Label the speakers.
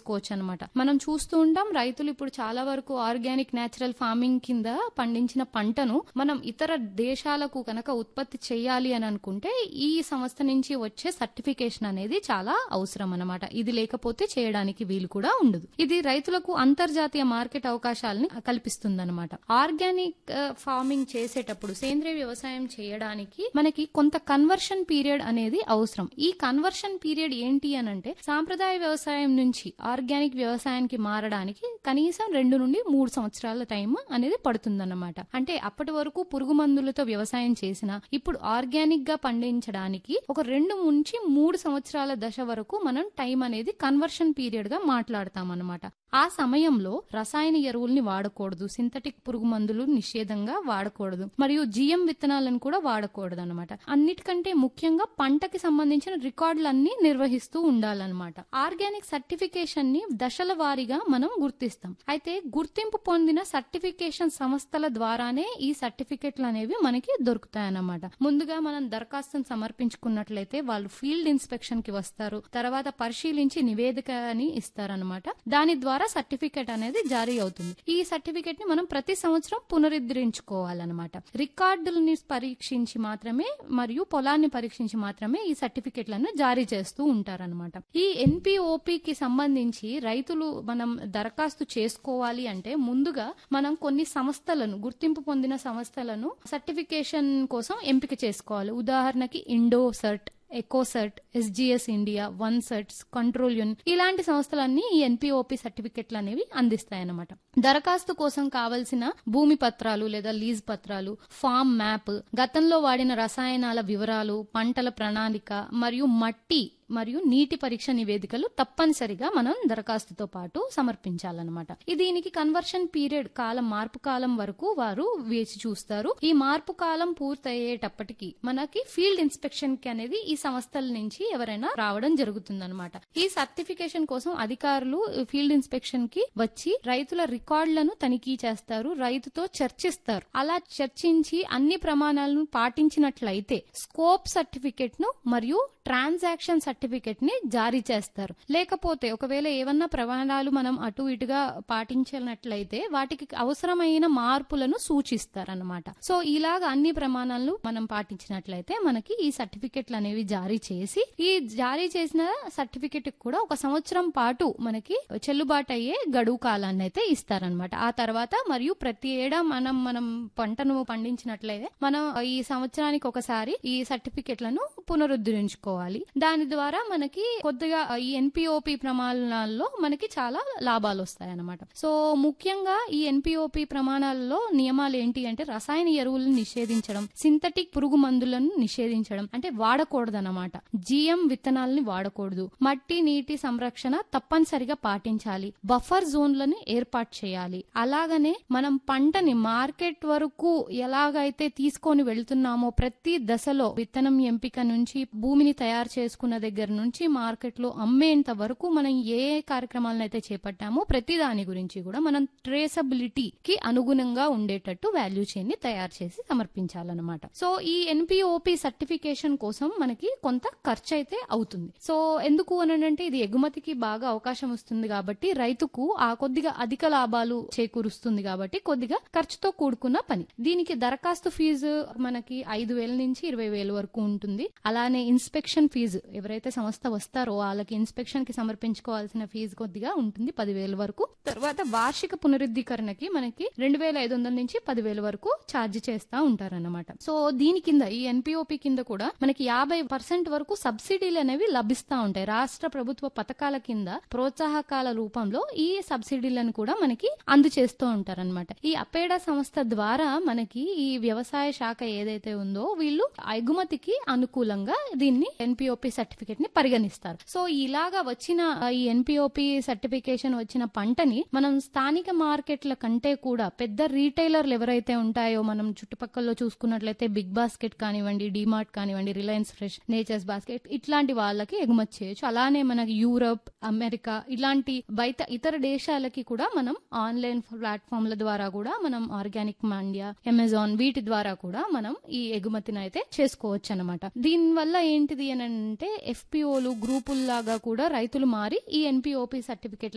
Speaker 1: చేసుకోవచ్చు అనమాట మనం చూస్తూ ఉంటాం రైతులు ఇప్పుడు చాలా వరకు ఆర్గానిక్ నేచురల్ ఫార్మింగ్ కింద పండించిన పంటను మనం ఇతర దేశాలకు కనుక ఉత్పత్తి చేయాలి అని అనుకుంటే ఈ సంస్థ నుంచి వచ్చే సర్టిఫికేషన్ అనేది చాలా అవసరం అనమాట ఇది లేకపోతే చేయడానికి వీలు కూడా ఉండదు ఇది రైతులకు అంతర్జాతీయ మార్కెట్ అవకాశాలని కల్పిస్తుందన్నమాట ఆర్గానిక్ ఆ, ఫార్మింగ్ చేసేటప్పుడు సేంద్రియ వ్యవసాయం చేయడానికి మనకి కొంత కన్వర్షన్ పీరియడ్ అనేది అవసరం ఈ కన్వర్షన్ పీరియడ్ ఏంటి అని అంటే సాంప్రదాయ వ్యవసాయం నుంచి ఆర్గానిక్ వ్యవసాయానికి మారడానికి కనీసం రెండు నుండి మూడు సంవత్సరాల టైం అనేది పడుతుందన్నమాట అంటే అప్పటి వరకు పురుగు మందులతో వ్యవసాయం చేసిన ఇప్పుడు ఆర్గానిక్ గా పండించడానికి ఒక రెండు నుంచి మూడు సంవత్సరాల దశ వరకు మనం టైం అనేది కన్వర్షన్ పీరియడ్ గా మాట్లాడతాం అనమాట ఆ సమయంలో రసాయన ఎరువుల్ని వాడకూడదు సింథటిక్ పురుగు మందులు నిషేధంగా వాడకూడదు మరియు జిఎం విత్తనాలను కూడా వాడకూడదు అనమాట అన్నిటికంటే ముఖ్యంగా పంటకి సంబంధించిన రికార్డులన్నీ నిర్వహిస్తూ ఉండాలన్నమాట ఆర్గానిక్ సర్టిఫికేషన్ ని దశల వారీగా మనం గుర్తిస్తాం అయితే గుర్తింపు పొందిన సర్టిఫికేషన్ సంస్థల ద్వారానే ఈ సర్టిఫికెట్లు అనేవి మనకి దొరుకుతాయన్నమాట ముందుగా మనం దరఖాస్తును సమర్పించుకున్నట్లయితే వాళ్ళు ఫీల్డ్ ఇన్స్పెక్షన్ కి వస్తారు తర్వాత పరిశీలించి నివేదిక అని ఇస్తారనమాట దాని ద్వారా సర్టిఫికెట్ అనేది జారీ అవుతుంది ఈ సర్టిఫికెట్ ని మనం ప్రతి సంవత్సరం పునరుద్ధరించుకోవాలన్నమాట రికార్డులని పరీక్షించి మాత్రమే మరియు పొలాన్ని పరీక్షించి మాత్రమే ఈ సర్టిఫికెట్లను జారీ చేస్తూ ఉంటారన్నమాట ఈ ఎన్పిఓపి కి సంబంధించి రైతులు మనం దరఖాస్తు చేసుకోవాలి అంటే ముందుగా మనం కొన్ని సంస్థలను గుర్తింపు పొందిన సంస్థలను సర్టిఫికేషన్ కోసం ఎంపిక చేసుకోవాలి ఉదాహరణకి Indocert Ecocert SGS India one certs control unit ఇలాంటి సంస్థలన్నీ ఈ ఎన్పిఓపి సర్టిఫికెట్లు అనేవి అందిస్తాయన్నమాట దరఖాస్తు కోసం కావలసిన భూమి పత్రాలు లేదా లీజ్ పత్రాలు ఫామ్ మ్యాప్ గతంలో వాడిన రసాయనాల వివరాలు పంటల ప్రణాళిక మరియు మట్టి మరియు నీటి పరీక్ష నివేదికలు తప్పనిసరిగా మనం దరఖాస్తుతో పాటు సమర్పించాలన్నమాట ఈ దీనికి కన్వర్షన్ పీరియడ్ కాలం మార్పు కాలం వరకు వారు వేచి చూస్తారు ఈ మార్పు కాలం పూర్తయ్యేటప్పటికి మనకి ఫీల్డ్ ఇన్స్పెక్షన్ కి అనేది ఈ సంస్థల నుంచి ఎవరైనా రావడం జరుగుతుందన్నమాట ఈ సర్టిఫికేషన్ కోసం అధికారులు ఫీల్డ్ ఇన్స్పెక్షన్ కి వచ్చి రైతుల రికార్డులను తనిఖీ చేస్తారు రైతుతో చర్చిస్తారు అలా చర్చించి అన్ని ప్రమాణాలను పాటించినట్లయితే స్కోప్ సర్టిఫికెట్ ను మరియు ట్రాన్సాక్షన్ సర్టిఫికెట్ ని జారీ చేస్తారు లేకపోతే ఒకవేళ ఏమన్నా ప్రమాణాలు మనం అటు ఇటుగా పాటించినట్లయితే వాటికి అవసరమైన మార్పులను సూచిస్తారన్నమాట సో ఇలాగ అన్ని ప్రమాణాలను మనం పాటించినట్లయితే మనకి ఈ సర్టిఫికెట్లు అనేవి జారీ చేసి ఈ జారీ చేసిన సర్టిఫికెట్ కూడా ఒక సంవత్సరం పాటు మనకి చెల్లుబాటు అయ్యే గడువు కాలాన్ని అయితే ఇస్తారనమాట ఆ తర్వాత మరియు ప్రతి ఏడా మనం మనం పంటను పండించినట్లయితే మనం ఈ సంవత్సరానికి ఒకసారి ఈ సర్టిఫికెట్లను పునరుద్ధరించుకోవాలి దాని ద్వారా మనకి కొద్దిగా ఈ ఎన్పిఓపి ప్రమాణాల్లో మనకి చాలా లాభాలు వస్తాయి అన్నమాట సో ముఖ్యంగా ఈ ఎన్పిఓపి ప్రమాణాలలో నియమాలు ఏంటి అంటే రసాయన ఎరువులను నిషేధించడం సింథటిక్ పురుగు మందులను నిషేధించడం అంటే వాడకూడదన్నమాట జిఎం విత్తనాలని వాడకూడదు మట్టి నీటి సంరక్షణ తప్పనిసరిగా పాటించాలి బఫర్ జోన్లను ఏర్పాటు చేయాలి అలాగనే మనం పంటని మార్కెట్ వరకు ఎలాగైతే తీసుకొని వెళ్తున్నామో ప్రతి దశలో విత్తనం ఎంపిక నుంచి భూమిని తయారు చేసుకున్న దగ్గర నుంచి మార్కెట్ లో అమ్మేంత వరకు మనం ఏ కార్యక్రమాలను అయితే చేపట్టామో ప్రతి దాని గురించి కూడా మనం ట్రేసబిలిటీ కి అనుగుణంగా ఉండేటట్టు వాల్యూ చైన్ ని తయారు చేసి సమర్పించాలన్నమాట సో ఈ ఎన్పిఓపి సర్టిఫికేషన్ కోసం మనకి కొంత ఖర్చు అయితే అవుతుంది సో ఎందుకు అనంటే ఇది ఎగుమతికి బాగా అవకాశం వస్తుంది కాబట్టి రైతుకు ఆ కొద్దిగా అధిక లాభాలు చేకూరుస్తుంది కాబట్టి కొద్దిగా ఖర్చుతో కూడుకున్న పని దీనికి దరఖాస్తు ఫీజు మనకి ఐదు వేల నుంచి ఇరవై వేల వరకు ఉంటుంది అలానే ఇన్స్పెక్షన్ ఫీజు ఎవరైతే సంస్థ వస్తారో వాళ్ళకి ఇన్స్పెక్షన్ కి సమర్పించుకోవాల్సిన ఫీజు కొద్దిగా ఉంటుంది పదివేల వరకు తర్వాత వార్షిక పునరుద్ధీకరణకి మనకి రెండు వేల ఐదు వందల నుంచి పదివేల వరకు ఛార్జ్ చేస్తా ఉంటారన్నమాట సో దీని కింద ఈ ఎన్పిఓపి కింద కూడా మనకి యాభై పర్సెంట్ వరకు సబ్సిడీలు అనేవి లభిస్తా ఉంటాయి రాష్ట్ర ప్రభుత్వ పథకాల కింద ప్రోత్సాహకాల రూపంలో ఈ సబ్సిడీలను కూడా మనకి అందచేస్తూ ఉంటారన్నమాట ఈ అపేడా సంస్థ ద్వారా మనకి ఈ వ్యవసాయ శాఖ ఏదైతే ఉందో వీళ్ళు ఎగుమతికి అనుకూలంగా దీన్ని ఎన్పిఓపి సర్టిఫికేట్ ని పరిగణిస్తారు సో ఇలాగా వచ్చిన ఆ, ఈ ఎన్పిఓపి సర్టిఫికేషన్ వచ్చిన పంటని మనం స్థానిక మార్కెట్ల కంటే కూడా పెద్ద రీటైలర్లు ఎవరైతే ఉంటాయో మనం చుట్టుపక్కల చూసుకున్నట్లయితే బిగ్ బాస్కెట్ కానివ్వండి డిమార్ట్ కానివ్వండి రిలయన్స్ ఫ్రెష్ నేచర్స్ బాస్కెట్ ఇట్లాంటి వాళ్ళకి ఎగుమతి చేయొచ్చు అలానే మనకి యూరప్ అమెరికా ఇలాంటి బయట ఇతర దేశాలకి కూడా మనం ఆన్లైన్ ప్లాట్ఫామ్ల ద్వారా కూడా మనం ఆర్గానిక్ మండియా అమెజాన్ వీటి ద్వారా కూడా మనం ఈ ఎగుమతిని అయితే చేసుకోవచ్చు అనమాట దీని వల్ల ఏంటిది అని అంటే ఎఫ్పిఓలు గ్రూపుల్లాగా కూడా రైతులు మారి ఈ ఎన్పిఓపి సర్టిఫికెట్